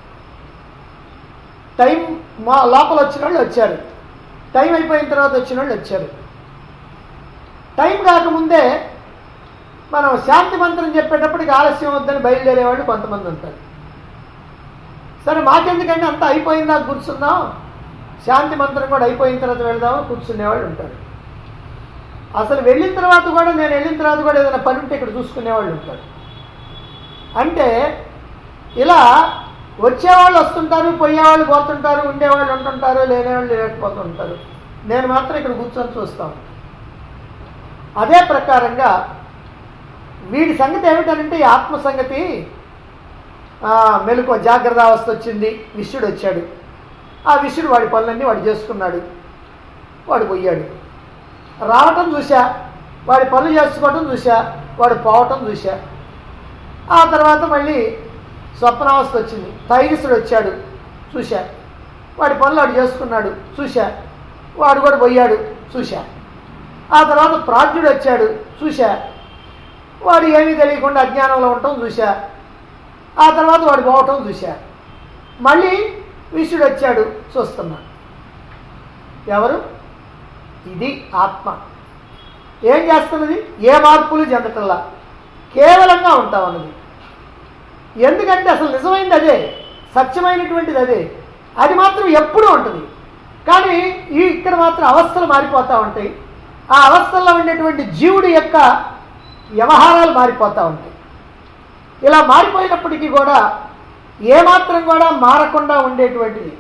టైం మా లోపల వచ్చిన వాళ్ళు వచ్చారు టైం అయిపోయిన తర్వాత వచ్చిన వాళ్ళు వచ్చారు టైం కాకముందే మనం శాంతి మంత్రం చెప్పేటప్పటికి ఆలస్యం వద్దని బయలుదేరేవాళ్ళు కొంతమంది ఉంటారు సరే మాకెందుకంటే అంతా అయిపోయిందా కూర్చుందాం శాంతి మంత్రం కూడా అయిపోయిన తర్వాత వెళదామని కూర్చునేవాళ్ళు ఉంటారు అసలు వెళ్ళిన తర్వాత కూడా నేను వెళ్ళిన తర్వాత కూడా ఏదైనా పని ఉంటే ఇక్కడ చూసుకునేవాళ్ళు ఉంటారు అంటే ఇలా వచ్చేవాళ్ళు వస్తుంటారు పోయేవాళ్ళు పోతుంటారు ఉండేవాళ్ళు ఉంటుంటారు లేనివాళ్ళు లేకపోతుంటారు నేను మాత్రం ఇక్కడ కూర్చొని చూస్తాను అదే ప్రకారంగా వీడి సంగతి ఏమిటనంటే ఈ ఆత్మ సంగతి ఆ, మెలకు జాగ్రత్త అవస్థ వచ్చింది విష్ణుడు వచ్చాడు ఆ విష్ణుడు వాడి పనులన్నీ వాడు చేసుకున్నాడు వాడు పోయాడు రావటం చూసా వాడి పనులు చేసుకోవటం చూసా వాడు పోవటం చూసా ఆ తర్వాత మళ్ళీ స్వప్నావస్థ వచ్చింది తైగిసుడు వచ్చాడు చూశా వాడి పనులు వాడు చేసుకున్నాడు చూశా వాడు కూడా పోయాడు చూశా ఆ తర్వాత ప్రాజ్ఞుడు వచ్చాడు చూశా వాడు ఏమీ తెలియకుండా అజ్ఞానంలో ఉండటం చూశా ఆ తర్వాత వాడు పోవటం చూశా మళ్ళీ విష్ణుడు వచ్చాడు చూస్తున్నాడు ఎవరు ఇది ఆత్మ ఏం చేస్తున్నది ఏ మార్పులు చెందటల్లా కేవలంగా ఉంటాం అన్నది ఎందుకంటే అసలు నిజమైనది అదే సత్యమైనటువంటిది అదే అది మాత్రం ఎప్పుడూ ఉంటుంది కానీ ఈ ఇక్కడ మాత్రం అవస్థలు మారిపోతూ ఉంటాయి ఆ అవస్థల్లో ఉండేటువంటి జీవుడి యొక్క వ్యవహారాలు మారిపోతూ ఉంటాయి ఇలా మారిపోయినప్పటికీ కూడా ఏమాత్రం కూడా మారకుండా ఉండేటువంటిది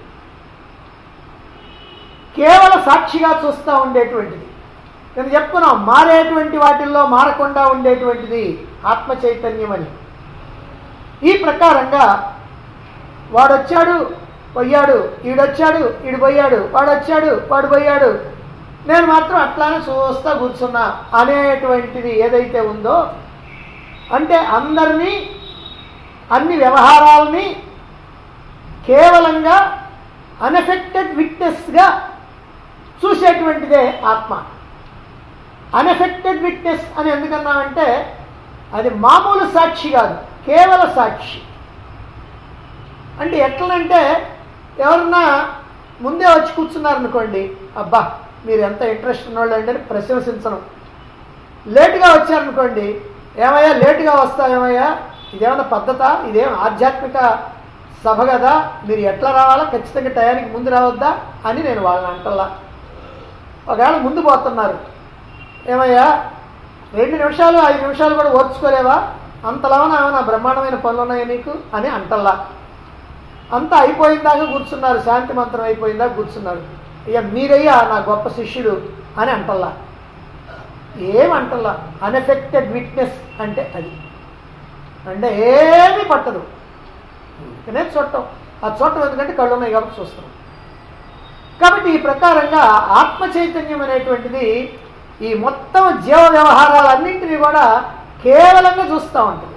కేవల సాక్షిగా చూస్తూ ఉండేటువంటిది నేను చెప్తున్నాం మారేటువంటి వాటిల్లో మారకుండా ఉండేటువంటిది ఆత్మ చైతన్యం అని ఈ ప్రకారంగా వాడొచ్చాడు పోయాడు ఈడొచ్చాడు ఈడు పోయాడు వాడు వచ్చాడు వాడు పోయాడు నేను మాత్రం అట్లానే చూస్తా కూర్చున్నా అనేటువంటిది ఏదైతే ఉందో అంటే అందరినీ అన్ని వ్యవహారాలని కేవలంగా అన్ఎఫెక్టెడ్ విట్నెస్గా చూసేటువంటిదే ఆత్మ అన్ఎఫెక్టెడ్ విట్నెస్ అని ఎందుకన్నామంటే అది మామూలు సాక్షి కాదు కేవల సాక్షి అంటే ఎట్లనంటే ఎవరన్నా ముందే వచ్చి కూర్చున్నారనుకోండి అబ్బా మీరు ఎంత ఇంట్రెస్ట్ ఉన్నవాళ్ళు అంటే ప్రశంసించను లేటుగా వచ్చారనుకోండి ఏమయ్యా లేటుగా వస్తావేమయ్యా ఇదేమన్నా పద్ధత ఇదేం ఆధ్యాత్మిక సభ కదా మీరు ఎట్లా రావాలా ఖచ్చితంగా టయానికి ముందు రావద్దా అని నేను వాళ్ళని అంటల్లా ఒకవేళ ముందు పోతున్నారు ఏమయ్యా రెండు నిమిషాలు ఐదు నిమిషాలు కూడా ఓర్చుకోలేవా అంతలాగా ఏమైనా బ్రహ్మాండమైన పనులు ఉన్నాయా నీకు అని అంటల్లా అంతా అయిపోయిందాకా కూర్చున్నారు శాంతి మంత్రం అయిపోయిందాకా కూర్చున్నారు ఇక మీరయ్యా నా గొప్ప శిష్యుడు అని అంటల్లా ఏమంటల్లా అన్ఎఫెక్టెడ్ విట్నెస్ అంటే అది అంటే ఏమీ పట్టదు ఇకనే చూడటం ఆ చూడటం ఎందుకంటే కళ్ళు ఉన్నాయి కాబట్టి చూస్తున్నాం కాబట్టి ఈ ప్రకారంగా ఆత్మ చైతన్యం అనేటువంటిది ఈ మొత్తం జీవ వ్యవహారాలన్నింటినీ కూడా కేవలంగా చూస్తూ ఉంటుంది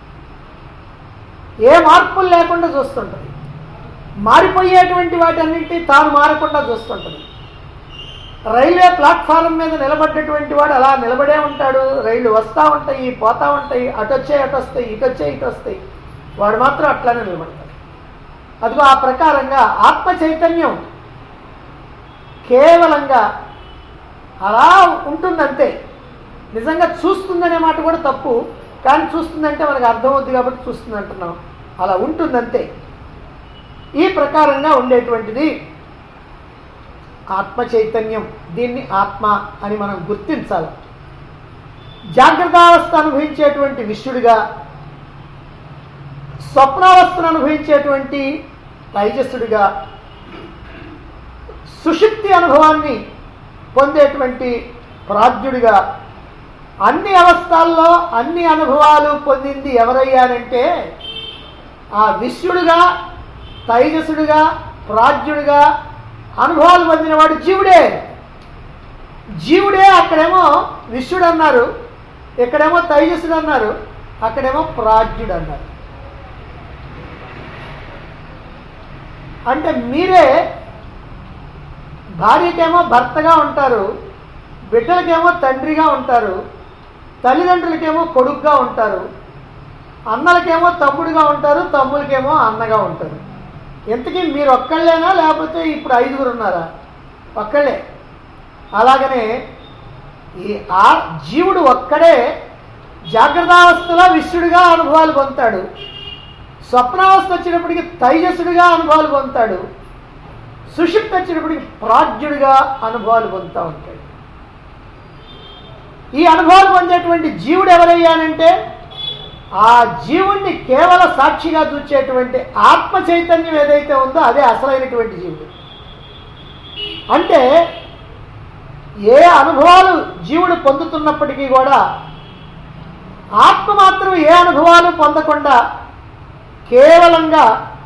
ఏ మార్పులు లేకుండా చూస్తుంటుంది మారిపోయేటువంటి వాటన్నింటినీ తాను మారకుండా చూస్తుంటుంది రైల్వే ప్లాట్ఫారం మీద నిలబడ్డటువంటి వాడు అలా నిలబడే ఉంటాడు రైళ్లు వస్తూ ఉంటాయి పోతూ ఉంటాయి అటు వచ్చాయి అటు వస్తాయి ఇటు వచ్చాయి ఇటు వస్తాయి వాడు మాత్రం అట్లానే నిలబడతాడు అదిగో ఆ ప్రకారంగా ఆత్మ చైతన్యం కేవలంగా అలా ఉంటుందంతే నిజంగా చూస్తుందనే మాట కూడా తప్పు కానీ చూస్తుందంటే మనకు అర్థమవుద్ది కాబట్టి చూస్తుంది అంటున్నాం అలా ఉంటుందంతే ఈ ప్రకారంగా ఉండేటువంటిది ఆత్మ చైతన్యం దీన్ని ఆత్మ అని మనం గుర్తించాలి జాగ్రత్తావస్థ అనుభవించేటువంటి విష్ణుడిగా స్వప్నావస్థను అనుభవించేటువంటి తైజస్సుడిగా సుషుప్తి అనుభవాన్ని పొందేటువంటి ప్రాజ్ఞుడిగా అన్ని అవస్థల్లో అన్ని అనుభవాలు పొందింది ఎవరయ్యారంటే ఆ విశ్వడుగా తైజసుడుగా ప్రాజ్ఞుడిగా అనుభవాలు పొందినవాడు జీవుడే జీవుడే అక్కడేమో విశ్వడు అన్నారు ఇక్కడేమో తైజసుడు అన్నారు అక్కడేమో ప్రాజ్ఞుడు అన్నారు అంటే మీరే భార్యకేమో భర్తగా ఉంటారు బిడ్డలకేమో తండ్రిగా ఉంటారు తల్లిదండ్రులకేమో కొడుకుగా ఉంటారు అన్నలకేమో తమ్ముడుగా ఉంటారు తమ్ములకేమో అన్నగా ఉంటారు ఇంతకీ మీరు ఒక్కళ్ళేనా లేకపోతే ఇప్పుడు ఐదుగురు ఉన్నారా ఒక్కళ్ళే అలాగనే ఈ ఆ జీవుడు ఒక్కడే జాగ్రత్తావస్థలో విశ్వడుగా అనుభవాలు పొందుతాడు స్వప్నావస్థ వచ్చినప్పటికీ తైజసుడిగా అనుభవాలు పొందుతాడు సుషుప్తి వచ్చినప్పటికి ప్రాజ్ఞుడిగా అనుభవాలు పొందుతూ ఉంటాడు ఈ అనుభవాలు పొందేటువంటి జీవుడు ఎవరయ్యానంటే ఆ జీవుణ్ణి కేవల సాక్షిగా చూచేటువంటి ఆత్మ చైతన్యం ఏదైతే ఉందో అదే అసలైనటువంటి జీవుడు అంటే ఏ అనుభవాలు జీవుడు పొందుతున్నప్పటికీ కూడా ఆత్మ మాత్రం ఏ అనుభవాలు పొందకుండా కేవలంగా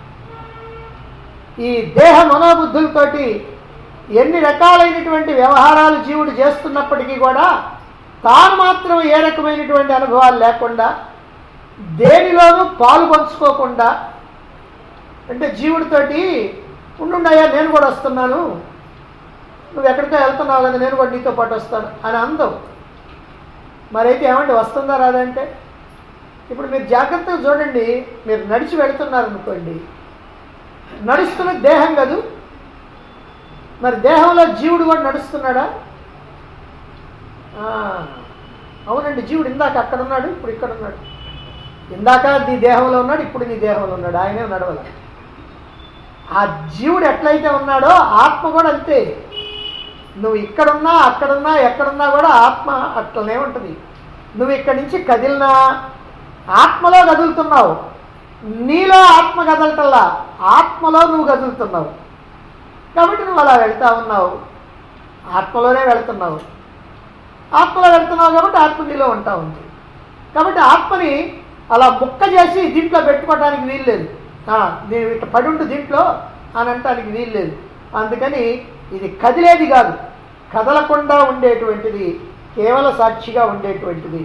ఈ దేహ మనోబుద్ధులతోటి ఎన్ని రకాలైనటువంటి వ్యవహారాలు జీవుడు చేస్తున్నప్పటికీ కూడా తాను మాత్రం ఏ రకమైనటువంటి అనుభవాలు లేకుండా దేనిలోనూ పాలు పంచుకోకుండా అంటే జీవుడితోటి ఉండుండయ్యా నేను కూడా వస్తున్నాను నువ్వు ఎక్కడికో వెళ్తున్నావు కదా నేను కూడా నీతో పాటు వస్తాను అని అందం మరైతే ఏమంటే వస్తుందా రాదంటే ఇప్పుడు మీరు జాగ్రత్తగా చూడండి మీరు నడిచి వెళుతున్నారు అనుకోండి నడుస్తున్న దేహం కదూ మరి దేహంలో జీవుడు కూడా నడుస్తున్నాడా ఆ, అవునండి జీవుడు ఇందాక అక్కడ ఉన్నాడు ఇప్పుడు ఇక్కడ ఉన్నాడు ఇందాక నీ దేహంలో ఉన్నాడు ఇప్పుడు నీ దేహంలో ఉన్నాడు ఆయనే నడవల ఆ జీవుడు ఎట్లయితే ఉన్నాడో ఆత్మ కూడా అంతే నువ్వు ఇక్కడున్నా అక్కడున్నా ఎక్కడున్నా కూడా ఆత్మ అట్లనే ఉంటుంది నువ్వు ఇక్కడి నుంచి కదిలినా ఆత్మలో కదులుతున్నావు నీలో ఆత్మ కదలటల్లా ఆత్మలో నువ్వు కదులుతున్నావు కాబట్టి నువ్వు అలా వెళ్తా ఉన్నావు ఆత్మలోనే వెళ్తున్నావు ఆత్మలో వెళ్తున్నావు కాబట్టి ఆత్మ నీలో ఉంటా ఉంది కాబట్టి ఆత్మని అలా ముక్క చేసి దీంట్లో పెట్టుకోవడానికి వీల్లేదు ఆ, నేను ఇట్లా పడి ఉండు దీంట్లో అని అంటానికి వీల్లేదు అందుకని ఇది కదిలేది కాదు కదలకుండా ఉండేటువంటిది కేవల సాక్షిగా ఉండేటువంటిది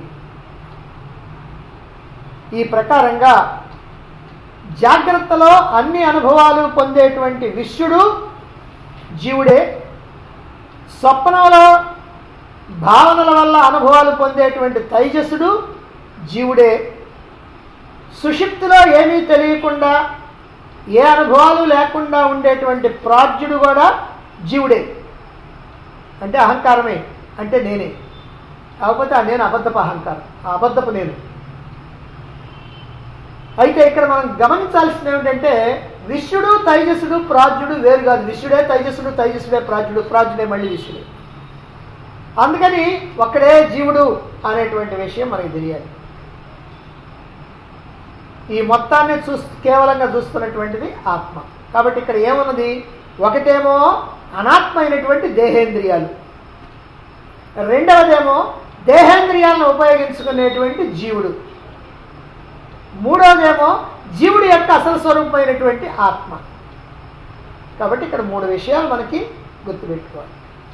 ఈ ప్రకారంగా జాగ్రత్తలో అన్ని అనుభవాలు పొందేటువంటి విశ్వడు జీవుడే స్వప్నంలో భావనల వల్ల అనుభవాలు పొందేటువంటి తైజస్సుడు జీవుడే సుషిప్తిలో ఏమీ తెలియకుండా ఏ అనుభవాలు లేకుండా ఉండేటువంటి ప్రాజ్ఞుడు కూడా జీవుడే అంటే అహంకారమే అంటే నేనే కాకపోతే ఆ నేను అబద్ధపు అహంకారం ఆ అబద్ధపు నేను అయితే ఇక్కడ మనం గమనించాల్సింది ఏమిటంటే విశ్వడు తైజస్సుడు ప్రాజ్ఞుడు వేరు కాదు విశ్వడే తైజస్సుడు తైజస్సుడే ప్రాజ్ఞుడు ప్రాజ్ఞుడే మళ్ళీ విశ్వడే అందుకని ఒక్కడే జీవుడు అనేటువంటి విషయం మనకి తెలియాలి ఈ మొత్తాన్ని చూ కేవలంగా చూస్తున్నటువంటిది ఆత్మ కాబట్టి ఇక్కడ ఏమున్నది ఒకటేమో అనాత్మ అయినటువంటి దేహేంద్రియాలు రెండవదేమో దేహేంద్రియాలను ఉపయోగించుకునేటువంటి జీవుడు మూడవదేమో జీవుడి యొక్క అసలు స్వరూపమైనటువంటి ఆత్మ కాబట్టి ఇక్కడ మూడు విషయాలు మనకి గుర్తుపెట్టుకోవాలి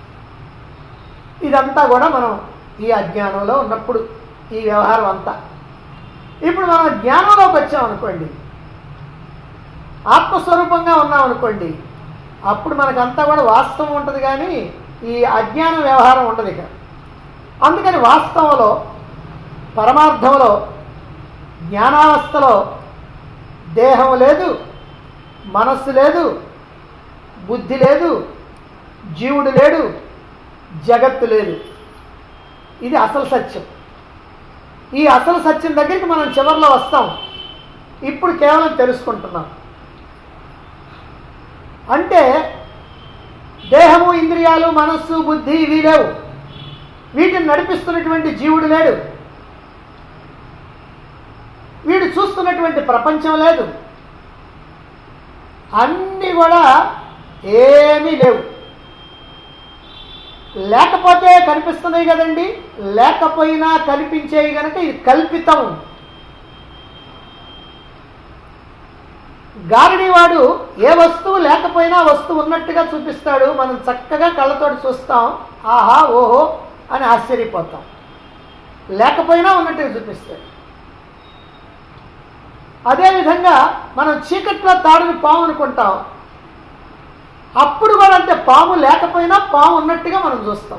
ఇదంతా కూడా మనం ఈ అజ్ఞానంలో ఉన్నప్పుడు ఈ వ్యవహారం అంతా ఇప్పుడు మనం జ్ఞానంలోకి వచ్చామనుకోండి ఆత్మస్వరూపంగా ఉన్నామనుకోండి అప్పుడు మనకంతా కూడా వాస్తవం ఉంటుంది కానీ ఈ అజ్ఞాన వ్యవహారం ఉండదు ఇక అందుకని వాస్తవంలో పరమార్థంలో జ్ఞానావస్థలో దేహం లేదు మనస్సు లేదు బుద్ధి లేదు జీవుడు లేడు జగత్తు లేదు ఇది అసలు సత్యం ఈ అసలు సత్యం దగ్గరికి మనం చివరిలో వస్తాం ఇప్పుడు కేవలం తెలుసుకుంటున్నాం అంటే దేహము ఇంద్రియాలు మనస్సు బుద్ధి ఇవి లేవు వీటిని నడిపిస్తున్నటువంటి జీవుడు లేడు వీడు చూస్తున్నటువంటి ప్రపంచం లేదు అన్నీ కూడా ఏమీ లేవు లేకపోతే కనిపిస్తున్నాయి కదండి లేకపోయినా కనిపించేవి కనుక ఇది కల్పితం గారడీవాడు ఏ వస్తువు లేకపోయినా వస్తువు ఉన్నట్టుగా చూపిస్తాడు మనం చక్కగా కళ్ళతోటి చూస్తాం ఆహా ఓహో అని ఆశ్చర్యపోతాం లేకపోయినా ఉన్నట్టుగా చూపిస్తాడు అదేవిధంగా మనం చీకట్లో తాడుని పాము అనుకుంటాం అప్పుడు కూడా అంటే పాము లేకపోయినా పాము ఉన్నట్టుగా మనం చూస్తాం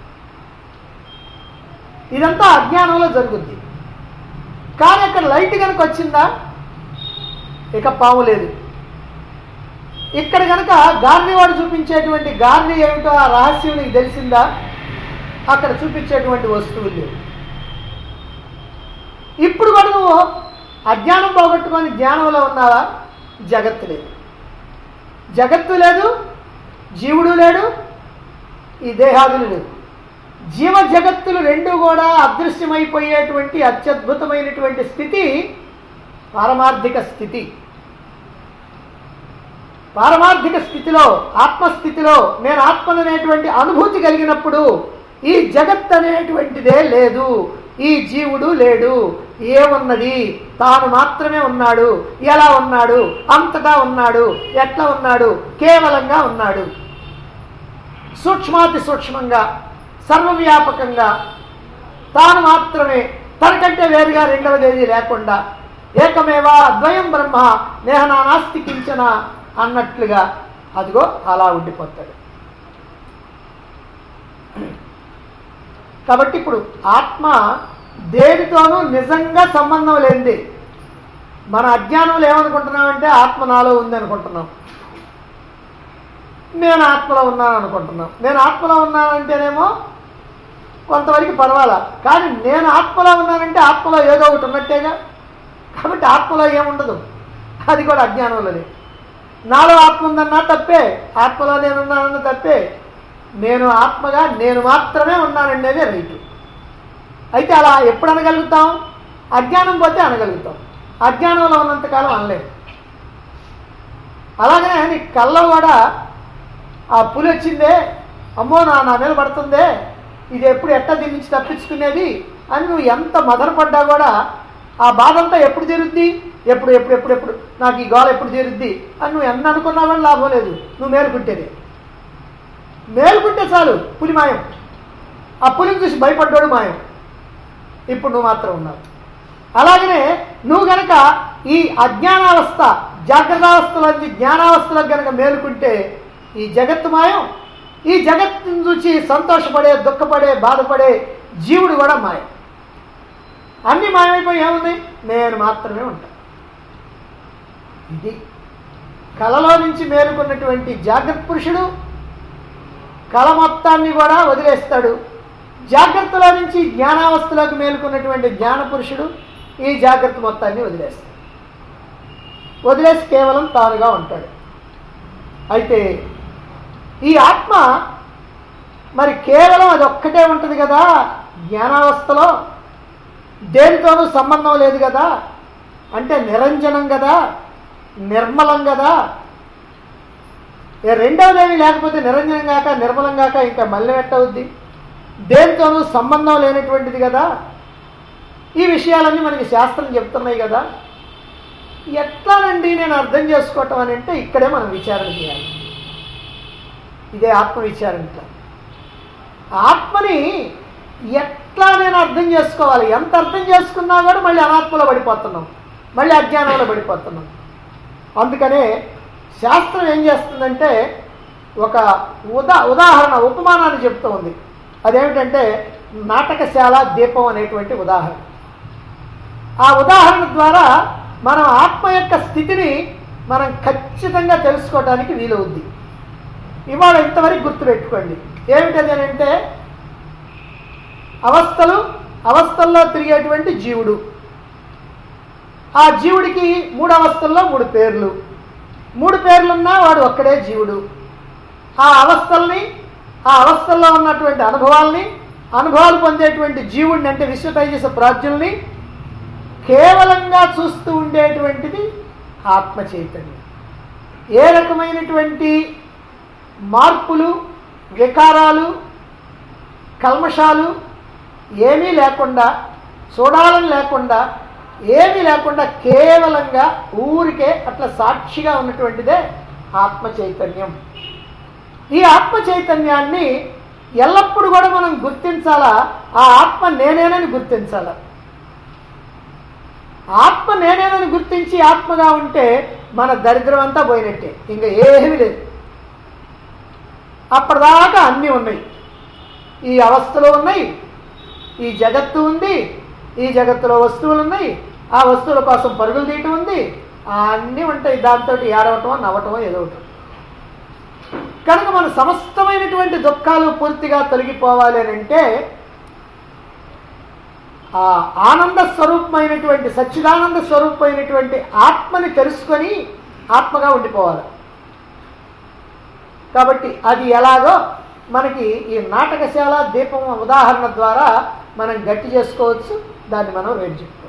ఇదంతా అజ్ఞానంలో జరుగుద్ది కానీ అక్కడ లైట్ కనుక వచ్చిందా ఇక పాము లేదు ఇక్కడ కనుక గార్ని వాడు చూపించేటువంటి గార్ని ఏమిటో ఆ రహస్యం నీకు తెలిసిందా అక్కడ చూపించేటువంటి వస్తువులు లేవు ఇప్పుడు కూడా నువ్వు అజ్ఞానం పోగొట్టుకొని జ్ఞానంలో ఉన్నావా జగత్తు లేదు జగత్తు లేదు జీవుడు లేడు ఈ దేహాదులు లేవు జీవ జగత్తులు రెండు కూడా అదృశ్యమైపోయేటువంటి అత్యద్భుతమైనటువంటి స్థితి పారమార్థిక స్థితి పారమార్థిక స్థితిలో ఆత్మస్థితిలో నేను ఆత్మననేటువంటి అనుభూతి కలిగినప్పుడు ఈ జగత్ అనేటువంటిదే లేదు ఈ జీవుడు లేడు ఏమున్నది తాను మాత్రమే ఉన్నాడు ఎలా ఉన్నాడు అంతటా ఉన్నాడు ఎట్లా ఉన్నాడు కేవలంగా ఉన్నాడు సూక్ష్మాతి సూక్ష్మంగా సర్వవ్యాపకంగా తాను మాత్రమే తనకంటే వేరుగా రెండవదేది లేకుండా ఏకమేవా అద్వయం బ్రహ్మ నేహనా నాస్తి కించన అన్నట్లుగా అదిగో అలా ఉండిపోతాడు కాబట్టి ఇప్పుడు ఆత్మ దేనితోనూ నిజంగా సంబంధం లేనిది మన అజ్ఞానంలో ఏమనుకుంటున్నామంటే ఆత్మ నాలో ఉంది అనుకుంటున్నాం నేను ఆత్మలో ఉన్నాను అనుకుంటున్నాం నేను ఆత్మలో ఉన్నానంటేనేమో కొంతవరకు పర్వాలా కానీ నేను ఆత్మలో ఉన్నానంటే ఆత్మలో ఏదో ఒకటి ఉన్నట్టేగా కాబట్టి ఆత్మలో ఏముండదు అది కూడా అజ్ఞానంలోనే నాలో ఆత్మ ఉందన్నా తప్పే ఆత్మలో నేనున్నానన్న తప్పే నేను ఆత్మగా నేను మాత్రమే ఉన్నాననేదే రైతు అయితే అలా ఎప్పుడు అనగలుగుతాం అజ్ఞానం పోతే అనగలుగుతాం అజ్ఞానంలో ఉన్నంతకాలం అనలేము అలాగనే నీ కళ్ళలో కూడా ఆ పులి వచ్చిందే అమ్మో నా నా మీద పడుతుందే ఇది ఎప్పుడు ఎట్ట దీని నుంచి తప్పించుకునేది అని నువ్వు ఎంత మదనపడ్డా కూడా ఆ బాధ అంతా ఎప్పుడు తీరుద్ది ఎప్పుడు ఎప్పుడు ఎప్పుడు ఎప్పుడు నాకు ఈ గోల ఎప్పుడు తీరుద్ది అని నువ్వు ఎన్న అనుకున్నా కూడా లాభం లేదు నువ్వు మేలుకుంటేనే మేలుకుంటే చాలు పులి మాయం ఆ పులిని చూసి భయపడ్డాడు మాయం ఇప్పుడు నువ్వు మాత్రం ఉన్నావు అలాగనే నువ్వు గనక ఈ అజ్ఞానావస్థ జాగ్రత్తావస్థలోంచి జ్ఞానావస్థలకు గనక మేలుకుంటే ఈ జగత్తు మాయం ఈ జగత్తుని చూసి సంతోషపడే దుఃఖపడే బాధపడే జీవుడు కూడా మాయం అన్నీ మాయమైపోయి ఏముంది నేను మాత్రమే ఉంటాను ఇది కలలో నుంచి మేలుకున్నటువంటి జాగ్రత్త పురుషుడు కళ మొత్తాన్ని కూడా వదిలేస్తాడు జాగ్రత్తలో నుంచి జ్ఞానావస్థలోకి మేలుకున్నటువంటి జ్ఞాన పురుషుడు ఈ జాగ్రత్త మొత్తాన్ని వదిలేస్తాడు వదిలేసి కేవలం తానుగా ఉంటాడు అయితే ఈ ఆత్మ మరి కేవలం అది ఒక్కటే ఉంటుంది కదా జ్ఞానావస్థలో దేనితోనూ సంబంధం లేదు కదా అంటే నిరంజనం కదా నిర్మలం కదా ఏ రెండవదేమి లేకపోతే నిరంజనం కాక నిర్మలం కాక ఇంకా మళ్ళీ ఎట్టవుద్ది దేనితోనూ సంబంధం లేనటువంటిది కదా ఈ విషయాలన్నీ మనకి శాస్త్రం చెప్తున్నాయి కదా ఎట్లానండి నేను అర్థం చేసుకోవటం అని అంటే ఇక్కడే మనం విచారణ చేయాలి ఇదే ఆత్మ విచారణ ఇట్లా ఆత్మని ఎట్లా నేను అర్థం చేసుకోవాలి ఎంత అర్థం చేసుకున్నా కూడా మళ్ళీ అనాత్మలో పడిపోతున్నాం మళ్ళీ అజ్ఞానంలో పడిపోతున్నాం అందుకనే శాస్త్రం ఏం చేస్తుందంటే ఒక ఉదా ఉదాహరణ ఉపమానాన్ని చెప్తూ ఉంది అదేమిటంటే నాటకశాల దీపం అనేటువంటి ఉదాహరణ ఆ ఉదాహరణ ద్వారా మనం ఆత్మ యొక్క స్థితిని మనం ఖచ్చితంగా తెలుసుకోవడానికి వీలవుద్ది ఇవాళ ఇంతవరకు గుర్తుపెట్టుకోండి ఏమిటది అని అంటే అవస్థలు అవస్థల్లో తిరిగేటువంటి జీవుడు ఆ జీవుడికి మూడు అవస్థల్లో మూడు పేర్లు మూడు పేర్లున్నా వాడు ఒక్కడే జీవుడు ఆ అవస్థల్ని ఆ అవస్థల్లో ఉన్నటువంటి అనుభవాల్ని అనుభవాలు పొందేటువంటి జీవుడిని అంటే విశ్వతైజస ప్రాజ్ఞుల్ని కేవలంగా చూస్తూ ఉండేటువంటిది ఆత్మ చైతన్యం ఏ రకమైనటువంటి మార్పులు వికారాలు కల్మషాలు ఏమీ లేకుండా చూడాలని లేకుండా ఏమీ లేకుండా కేవలంగా ఊరికే అట్లా సాక్షిగా ఉన్నటువంటిదే ఆత్మ చైతన్యం ఈ ఆత్మ చైతన్యాన్ని ఎల్లప్పుడూ కూడా మనం గుర్తించాలా ఆ ఆత్మ నేనేనని గుర్తించాలా ఆత్మ నేనేనని గుర్తించి ఆత్మగా ఉంటే మన దరిద్రం అంతా పోయినట్టే ఇంకా ఏమీ లేదు అప్పటిదాకా అన్నీ ఉన్నాయి ఈ అవస్థలు ఉన్నాయి ఈ జగత్తు ఉంది ఈ జగత్తులో వస్తువులు ఉన్నాయి ఆ వస్తువుల కోసం పరుగులు తీయటం ఉంది అన్నీ ఉంటాయి దాంతో ఏడవటమో నవ్వటమో ఏదో ఒకటి కనుక మన సమస్తమైనటువంటి దుఃఖాలు పూర్తిగా తొలగిపోవాలి అని అంటే ఆ ఆనంద స్వరూపమైనటువంటి సచ్చిదానంద స్వరూపమైనటువంటి ఆత్మని తెలుసుకొని ఆత్మగా ఉండిపోవాలి కాబట్టి అది ఎలాగో మనకి ఈ నాటకశాల దీపం ఉదాహరణ ద్వారా మనం గట్టి చేసుకోవచ్చు దాన్ని మనం రేటు చెప్పుకోవచ్చు